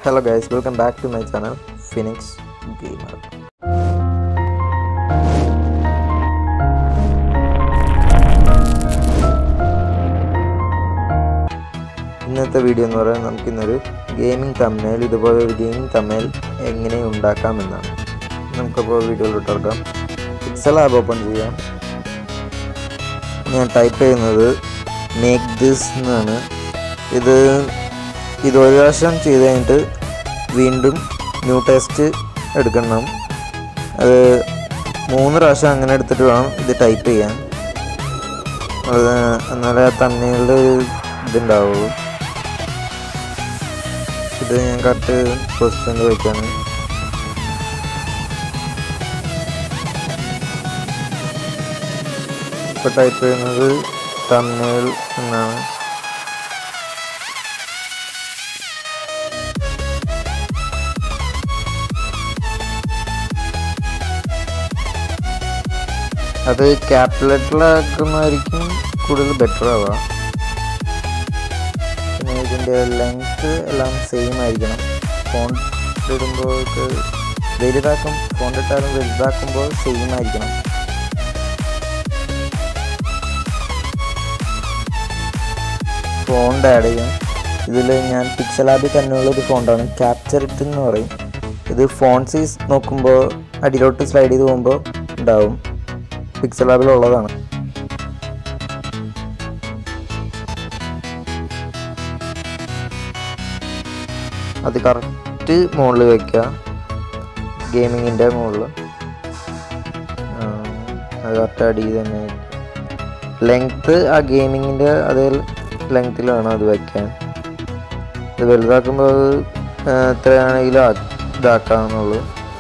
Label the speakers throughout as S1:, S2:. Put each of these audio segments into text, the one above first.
S1: Hello guys, welcome back to my channel Phoenix Gamer. ഇന്നത്തെ video എന്ന് പറയുന്നത് നമുക്കിന്നൊരു ഗെയിമിംഗ് തമ്മനയിൽ ഇതുപോലെ ഒരു ഗെയിമിംഗ് തമ്മനയിൽ എങ്ങനെ ഉണ്ടാക്കാമെന്നാണ് നമുക്കപ്പോൾ വീഡിയോയിലോട്ട് ഇറക്കാം പിക്സൽ ആപ്പ് ഓപ്പൺ ചെയ്യാം ഞാൻ ടൈപ്പ് ചെയ്യുന്നത് മേക്ക് ദിസ് എന്നാണ് ഇത് ഇത് ഒരു പ്രാവശ്യം ചെയ്ത് കഴിഞ്ഞിട്ട് വീണ്ടും ന്യൂ ടെസ്റ്റ് എടുക്കണം അത് മൂന്ന് പ്രാവശ്യം അങ്ങനെ എടുത്തിട്ട് വേണം ഇത് ടൈപ്പ് ചെയ്യാൻ അത് എന്നാലേ തമ്മിലുള്ള ഒരു ഇതുണ്ടാവുള്ളൂ ഇത് ഞാൻ കറക്റ്റ് പൊസിഷനിൽ വയ്ക്കാണ് ഇപ്പോൾ ടൈപ്പ് ചെയ്യുന്നത് തമിഴ് എന്നാണ് അത് ക്യാപിറ്റലാക്കുന്നതായിരിക്കും കൂടുതൽ ബെറ്റർ ആവുക പിന്നെ ഇതിൻ്റെ ലെങ്ത്ത് എല്ലാം സെയിം ആയിരിക്കണം ഫോൺ ഇടുമ്പോൾ വലുതാക്കും ഫോൺ ഇട്ടാലും വലുതാക്കുമ്പോൾ സെയിം ആയിരിക്കണം ഫോണ്ട് ആഡ് ചെയ്യാം ഇതിൽ ഞാൻ പിക്സൽ ആപ്പിൽ തന്നെയുള്ള ഒരു ഫോണ്ടാണ് ക്യാപ്ചർ ഇറ്റ് എന്ന് പറയും ഇത് ഫോൺ സൈസ് നോക്കുമ്പോൾ അടിയിലോട്ട് സ്ലൈഡ് ചെയ്ത് പോകുമ്പോൾ ഉണ്ടാവും പിക്സൽ ആപ്പിലുള്ളതാണ് അത് കറക്റ്റ് മുകളിൽ വയ്ക്കുക ഗെയിമിങ്ങിൻ്റെ മുകളിൽ അത് കറക്റ്റ് അടി തന്നെ ലെങ്ത്ത് ആ ഗെയിമിങ്ങിൻ്റെ അതേ ലെങ്ത്തിൽ വേണം അത് വയ്ക്കാൻ ഇത് വലുതാക്കുമ്പോൾ അത് എത്രയാണെങ്കിലും ഇതാക്കാമെന്നുള്ളൂ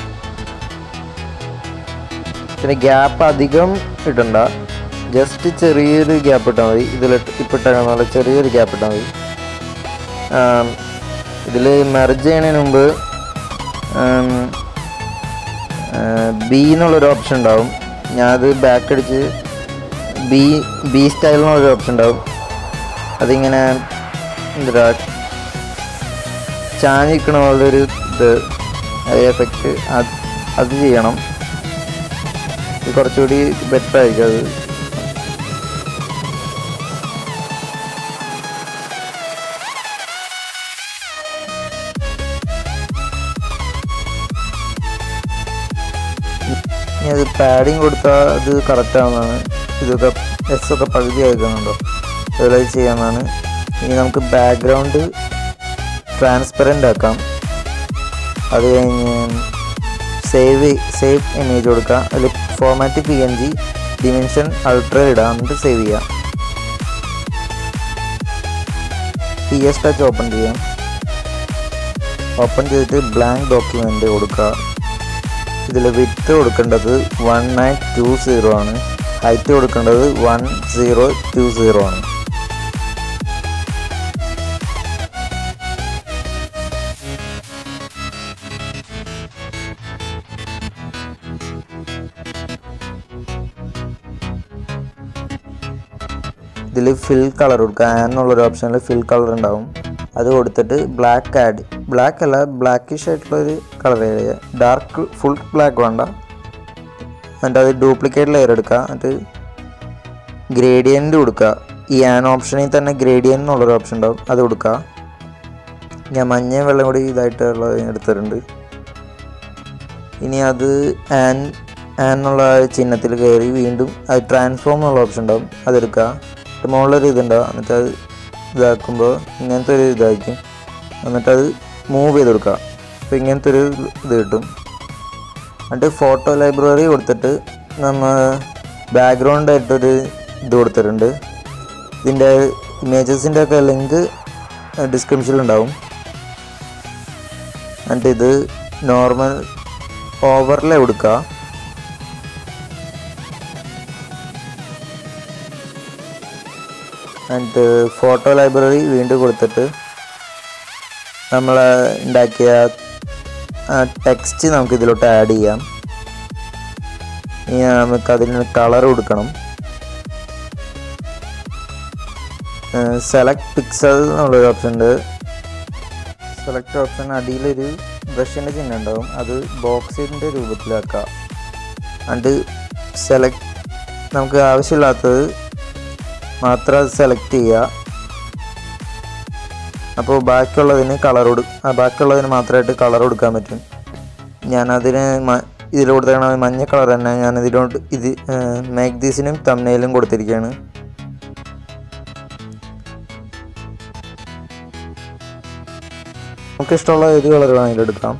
S1: പിന്നെ ഗ്യാപ്പ് അധികം ഇടണ്ട ജസ്റ്റ് ചെറിയൊരു ഗ്യാപ്പ് ഇട്ടാൽ മതി ഇതിൽ ഇപ്പം ഇട്ടാൽ ചെറിയൊരു ഗ്യാപ്പ് ഇട്ടാൽ മതി ഇതിൽ മെർജ് ചെയ്യുന്നതിന് മുമ്പ് ബി എന്നുള്ളൊരു ഓപ്ഷൻ ഉണ്ടാവും ഞാനത് ബാക്ക് അടിച്ച് ബി ബി സ്റ്റൈൽ എന്നുള്ളൊരു ഓപ്ഷൻ ഉണ്ടാവും അതിങ്ങനെ എന്താ ചാഞ്ഞിക്കണ പോലൊരു ഇത് എഫക്റ്റ് അത് അത് ചെയ്യണം ഇത് കുറച്ചുകൂടി ബെറ്റർ ആയിരിക്കും അത് ഇനി അത് പാഡിങ് കൊടുത്താൽ അത് കറക്റ്റ് ആവുന്നതാണ് ഇതൊക്കെ എസ് ഒക്കെ പകുതി ആക്കുന്നുണ്ടോ അതുപോലെ ചെയ്യാവുന്നതാണ് ഇനി നമുക്ക് ബാക്ക്ഗ്രൗണ്ട് ട്രാൻസ്പെറൻ്റ് ആക്കാം അത് കഴിഞ്ഞ് സേവ് സേവ് ഇമേജ് കൊടുക്കുക അതിൽ format P N G dimension ultra ഇടാം എന്നിട്ട് സേവ് ചെയ്യാം പി എസ് ടച്ച് ഓപ്പൺ ചെയ്യാം ഓപ്പൺ ചെയ്തിട്ട് ബ്ലാങ്ക് ഡോക്യുമെൻ്റ് കൊടുക്കുക ഇതിൽ വിത്ത് കൊടുക്കേണ്ടത് വൺ നയൻ ടു സീറോ ആണ് ഹൈറ്റ് കൊടുക്കേണ്ടത് വൺ സീറോ ടു സീറോ ആണ് ഇതിൽ ഫിൽ കളർ കൊടുക്കുക എന്നുള്ളൊരു ഓപ്ഷനിൽ ഫിൽ കളർ ഉണ്ടാവും അത് കൊടുത്തിട്ട് ബ്ലാക്ക് ആഡ് ബ്ലാക്ക് അല്ല ബ്ലാക്കിഷ് ആയിട്ടുള്ള ഒരു കളർ ചെയ്യുക ഡാർക്ക് ഫുൾ ബ്ലാക്ക് വേണ്ട എന്നിട്ട് അത് ഡ്യൂപ്ലിക്കേറ്റ് ലെയർ എടുക്കുക എന്നിട്ട് ഗ്രേഡിയൻ്റ് കൊടുക്കുക ഈ ആൻ ഓപ്ഷനിൽ തന്നെ ഗ്രേഡിയൻ്റ് എന്നുള്ളൊരു ഓപ്ഷൻ ഉണ്ടാവും അത് കൊടുക്കുക ഞാൻ മഞ്ഞയും വെള്ളം കൂടി ഇതായിട്ടുള്ളത് എടുത്തിട്ടുണ്ട് ഇനി അത് ആൻ ആൻ എന്നുള്ള ചിഹ്നത്തിൽ കയറി വീണ്ടും അത് ട്രാൻസ്ഫോം എന്നുള്ള ഓപ്ഷൻ ഉണ്ടാവും അതെടുക്കുക മുകളിലൊരു ഇതുണ്ടാവും എന്നിട്ട് അത് ഇതാക്കുമ്പോൾ ഇങ്ങനത്തെ ഒരു ഇതായിരിക്കും എന്നിട്ട് അത് മൂവ് ചെയ്ത് കൊടുക്കുക അപ്പോൾ ഇങ്ങനത്തെ ഒരു ഇത് കിട്ടും എന്നിട്ട് ഫോട്ടോ ലൈബ്രറി കൊടുത്തിട്ട് നമ്മൾ ബാക്ക്ഗ്രൗണ്ട് ആയിട്ടൊരു ഇത് കൊടുത്തിട്ടുണ്ട് ഇതിൻ്റെ ഇമേജസിൻ്റെ ഒക്കെ ലിങ്ക് ഡിസ്ക്രിപ്ഷനിൽ ഉണ്ടാവും എന്നിട്ട് ഇത് നോർമൽ ഓവർലേ കൊടുക്കുക എന്നിട്ട് ഫോട്ടോ ലൈബ്രറി വീണ്ടും കൊടുത്തിട്ട് നമ്മൾ ഉണ്ടാക്കിയ ടെക്സ്റ്റ് നമുക്ക് ഇതിലോട്ട് ആഡ് ചെയ്യാം ഇനി നമുക്ക് അതിന് കളർ കൊടുക്കണം സെലക്ട് പിക്സൽ എന്നുള്ളൊരു ഓപ്ഷൻ ഉണ്ട് സെലക്ട് ഓപ്ഷൻ അടിയിലൊരു ബ്രഷിൻ്റെ ചിഹ്നം ഉണ്ടാവും അത് ബോക്സിൻ്റെ രൂപത്തിലാക്കുക അണ്ട് സെലക്ട് നമുക്ക് ആവശ്യമില്ലാത്തത് മാത്രം അത് സെലക്ട് ചെയ്യുക അപ്പോൾ ബാക്കിയുള്ളതിന് കളർ കൊടു ആ ബാക്കിയുള്ളതിന് മാത്രമായിട്ട് കളർ കൊടുക്കാൻ പറ്റും ഞാനതിന് മ ഇതിൽ കൊടുത്തേക്കണ മഞ്ഞ കളർ തന്നെ ഞാൻ ഇതിലോട്ട് ഇത് മേക്ക് ദീസിനും തമ്മനയിലും കൊടുത്തിരിക്കുകയാണ് നമുക്ക് ഇഷ്ടമുള്ള ഏത് കളർ വേണമെങ്കിലും എടുക്കാം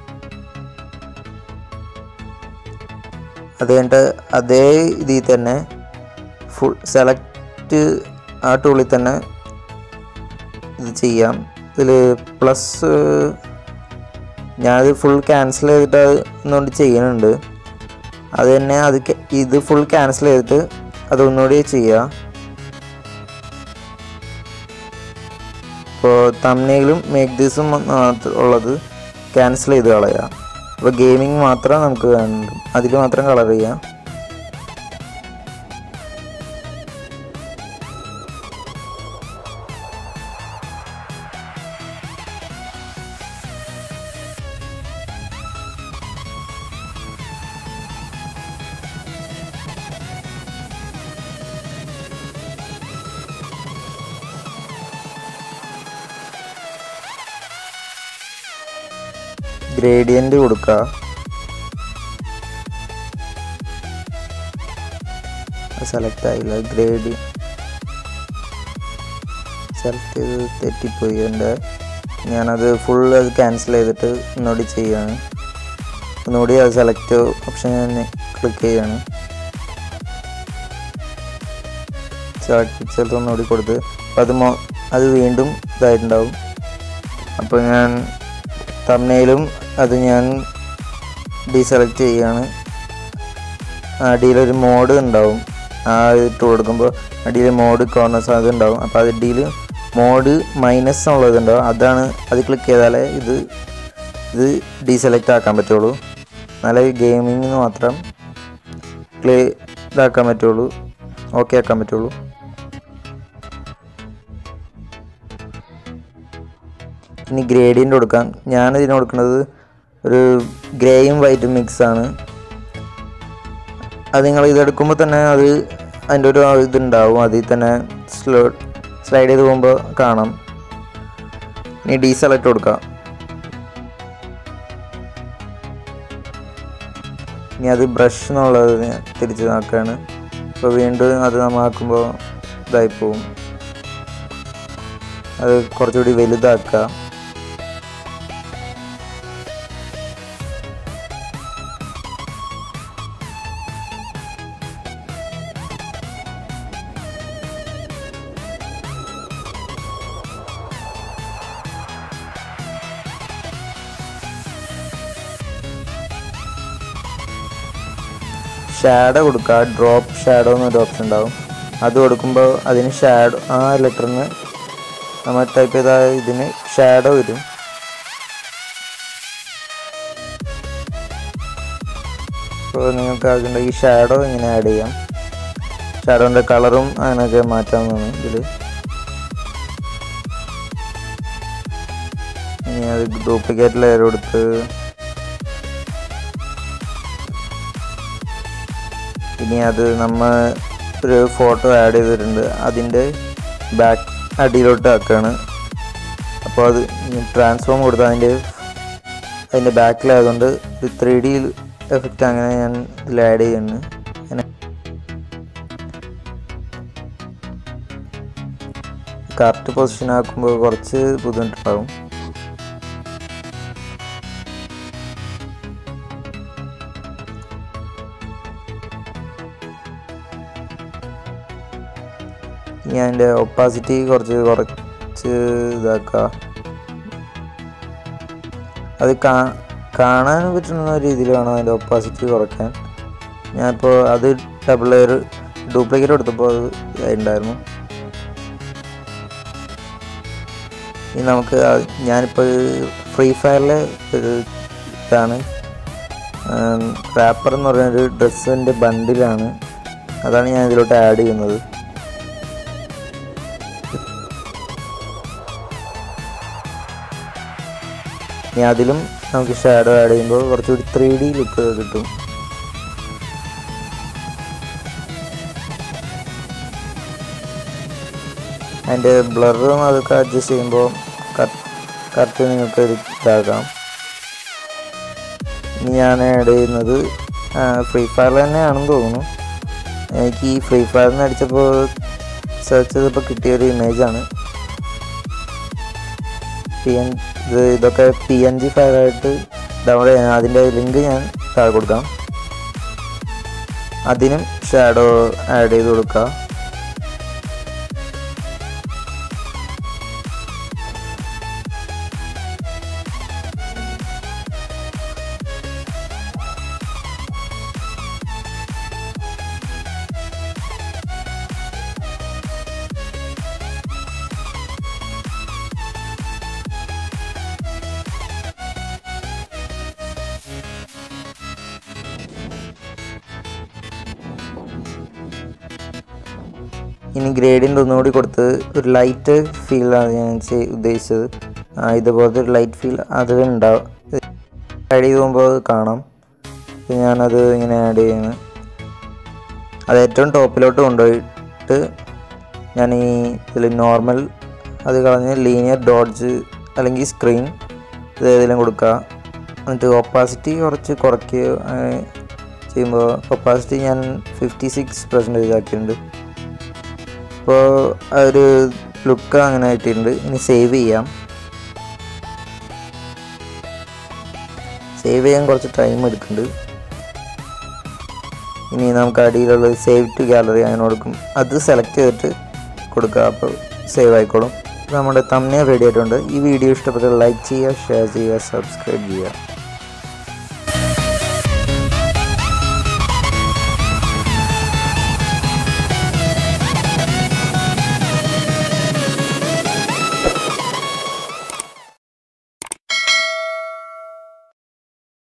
S1: അത് കഴിഞ്ഞിട്ട് അതേ ഇതിൽ തന്നെ ഫുൾ സെലക്ട് ആ ടൂളിൽ തന്നെ ഇത് ചെയ്യാം ഇതിൽ പ്ലസ് ഞാനത് ഫുൾ ക്യാൻസൽ ചെയ്തിട്ട് അത് ഒന്നുകൊണ്ട് ചെയ്യുന്നുണ്ട് അത് തന്നെ അത് ക- ഇത് ഫുൾ ക്യാൻസൽ ചെയ്തിട്ട് അതൊന്നുകൂടി ചെയ്യുക ഇപ്പോൾ തമ്മിലും മേക്ക് ദീസും ഉള്ളത് ക്യാൻസൽ ചെയ്ത് കളയുക അപ്പോൾ ഗെയിമിംഗ് മാത്രം നമുക്ക് വേണ്ട അതിൽ മാത്രം കളർ ചെയ്യാം ഗ്രേഡിയൻ്റ് കൊടുക്കുക സെലക്ട് ആയില്ല ഗ്രേഡ് സെലക്ട് ചെയ്ത് തെറ്റിപ്പോയി എൻ്റെ ഞാനത് ഫുൾ അത് ക്യാൻസൽ ചെയ്തിട്ട് ഒന്നുകൂടി ചെയ്യുകയാണ് ഒന്നുകൂടി അത് സെലക്ട് ഓപ്ഷൻ ഞാൻ ക്ലിക്ക് ചെയ്യാണ് സെലക്ട് പിക്ചർ ഒന്നുകൂടി കൊടുത്ത് അപ്പോൾ അത് മൊ അത് വീണ്ടും ഇതായിട്ടുണ്ടാവും അപ്പോൾ ഞാൻ തമ്മയിലും അത് ഞാൻ ഡീസെലക്ട് ചെയ്യുകയാണ് അടിയിലൊരു മോഡ് ഉണ്ടാവും ആ ഇട്ട് കൊടുക്കുമ്പോൾ അടിയിൽ മോഡ് കോർണേഴ്സ് അത് ഉണ്ടാവും അപ്പോൾ അത് അടിയിൽ മോഡ് മൈനസ് എന്നുള്ളത് ഉണ്ടാവും അതാണ് അത് ക്ലിക്ക് ചെയ്താലേ ഇത് ഇത് ഡീസെലക്ട് ആക്കാൻ പറ്റുള്ളൂ എന്നാലേ ഗെയിമിങ്ങിന് മാത്രം ക്ലേ ഇതാക്കാൻ പറ്റുള്ളൂ ഓക്കെ ആക്കാൻ പറ്റുള്ളൂ ഇനി ഗ്രേഡിയൻ്റ് കൊടുക്കാം ഞാൻ ഇതിന് കൊടുക്കുന്നത് ഒരു ഗ്രേയും വൈറ്റും മിക്സ് ആണ് അത് നിങ്ങൾ ഇതെടുക്കുമ്പോൾ തന്നെ അത് അതിൻ്റെ ഒരു ഇതുണ്ടാവും അതിൽ തന്നെ സ്ലോ സ്ലൈഡ് ചെയ്ത് പോകുമ്പോൾ കാണാം ഇനി ഡീസെലക്ട് കൊടുക്കാം ഇനി അത് ബ്രഷ് എന്നുള്ളത് ഞാൻ തിരിച്ച് നോക്കുകയാണ് അപ്പോൾ വീണ്ടും അത് നമ്മൾ ആക്കുമ്പോൾ ഇതായി പോവും അത് കുറച്ചുകൂടി വലുതാക്കുക ഷാഡോ കൊടുക്കുക ഡ്രോപ്പ് ഷാഡോ എന്നൊരു ഓപ്ഷൻ ഉണ്ടാവും അത് കൊടുക്കുമ്പോൾ അതിന് ഷാഡോ ആ ലെറ്ററിന് നമ്മൾ ടൈപ്പ് ചെയ്ത ഇതിന് ഷാഡോ വരും അപ്പോൾ നിങ്ങൾക്ക് അതിൻ്റെ ഈ ഷാഡോ ഇങ്ങനെ ആഡ് ചെയ്യാം ഷാഡോൻ്റെ കളറും അങ്ങനെയൊക്കെ മാറ്റാവുന്നതാണ് ഇതിൽ ഇനി അത് ഡ്യൂപ്ലിക്കേറ്റ് ലെയർ കൊടുത്ത് ഇനി അത് നമ്മൾ ഒരു ഫോട്ടോ ആഡ് ചെയ്തിട്ടുണ്ട് അതിൻ്റെ ബാക്ക് അടിയിലോട്ട് ആക്കുകയാണ് അപ്പോൾ അത് ട്രാൻസ്ഫോം കൊടുത്ത് അതിൻ്റെ അതിൻ്റെ ബാക്കിലായതുകൊണ്ട് ഒരു ത്രീ ഡി എഫക്റ്റ് അങ്ങനെ ഞാൻ ഇതിൽ ആഡ് ചെയ്യുന്നു അങ്ങനെ കറക്റ്റ് പൊസിഷൻ ആക്കുമ്പോൾ കുറച്ച് ബുദ്ധിമുട്ടുണ്ടാവും ഇനി അതിൻ്റെ ഒപ്പാസിറ്റി കുറച്ച് കുറച്ച് ഇതാക്കുക അത് കാ കാണാൻ പറ്റുന്ന രീതിയിൽ വേണം അതിൻ്റെ ഒപ്പാസിറ്റി കുറയ്ക്കാൻ ഞാനിപ്പോൾ അത് ഡബിൾ ലെയർ ഡ്യൂപ്ലിക്കേറ്റ് കൊടുത്തപ്പോൾ അത് ഉണ്ടായിരുന്നു ഇനി നമുക്ക് ആ- ഞാനിപ്പോൾ ഫ്രീ ഫയറിലെ ഒരു ഇതാണ് റാപ്പർ എന്ന് പറയുന്ന ഒരു ഡ്രസ്സിൻ്റെ ബണ്ടിലാണ് അതാണ് ഞാൻ ഇതിലോട്ട് ആഡ് ചെയ്യുന്നത് ഇനി അതിലും നമുക്ക് ഷാഡോ ആഡ് ചെയ്യുമ്പോൾ കുറച്ചുകൂടി ത്രീ ഡി ലുക്ക് കിട്ടും അതിൻ്റെ ബ്ലറും അതൊക്കെ അഡ്ജസ്റ്റ് ചെയ്യുമ്പോൾ കറക്റ്റ് നിങ്ങൾക്ക് ഇത് ഇതാക്കാം ഇനി ഞാൻ ആഡ് ചെയ്യുന്നത് ഫ്രീ ഫയറിൽ തന്നെയാണെന്ന് തോന്നുന്നു എനിക്ക് ഈ ഫ്രീ ഫയറിൽ നിന്ന് അടിച്ചപ്പോൾ സെർച്ച് ചെയ്തപ്പോൾ കിട്ടിയൊരു ഇമേജാണ് പി എൻ ഇത് ഇതൊക്കെ പി എൻ ജി ഫയലായിട്ട് ഡൗൺലോഡ് ചെയ്യാൻ അതിൻ്റെ ലിങ്ക് ഞാൻ താഴെ കൊടുക്കാം അതിനും ഷാഡോ ആഡ് ചെയ്ത് കൊടുക്കുക ഇനി ഗ്രേഡിൻ്റെ ഒന്നുകൂടി കൊടുത്ത് ഒരു ലൈറ്റ് ഫീലാണ് ഞാൻ ചെയ്- ഉദ്ദേശിച്ചത് ആ, ഇതുപോലത്തെ ഒരു ലൈറ്റ് ഫീൽ അത് ഉണ്ടാവും ആഡ് ചെയ്ത് പോകുമ്പോൾ അത് കാണാം ഇത് ഞാനത് ഇങ്ങനെ ആഡ് ചെയ്യുന്നു അത് ഏറ്റവും ടോപ്പിലോട്ട് കൊണ്ടുപോയിട്ട് ഞാൻ ഈ ഇതിൽ നോർമൽ അത് കളഞ്ഞ് ലീനിയർ ഡോഡ്ജ് അല്ലെങ്കിൽ സ്ക്രീൻ ഇത് ഏതെങ്കിലും കൊടുക്കുക എന്നിട്ട് ഒപ്പാസിറ്റി കുറച്ച് കുറയ്ക്കുക അങ്ങനെ ചെയ്യുമ്പോൾ ഒപ്പാസിറ്റി ഞാൻ ഫിഫ്റ്റി സിക്സ് പെർസെൻറ്റേജ് ആക്കിയിട്ടുണ്ട് അപ്പോൾ ആ ഒരു ലുക്ക് അങ്ങനെ ആയിട്ടുണ്ട് ഇനി സേവ് ചെയ്യാം സേവ് ചെയ്യാൻ കുറച്ച് ടൈം എടുക്കുന്നുണ്ട് ഇനി നമുക്ക് അടിയിലുള്ള സേവ് ടു ഗാലറി അങ്ങനെ കൊടുക്കും അത് സെലക്ട് ചെയ്തിട്ട് കൊടുക്കുക അപ്പോൾ സേവ് ആയിക്കോളും നമ്മുടെ തമ്മനെ റെഡി ആയിട്ടുണ്ട് ഈ വീഡിയോ ഇഷ്ടപ്പെട്ടാൽ ലൈക്ക് ചെയ്യുക ഷെയർ ചെയ്യുക സബ്സ്ക്രൈബ് ചെയ്യുക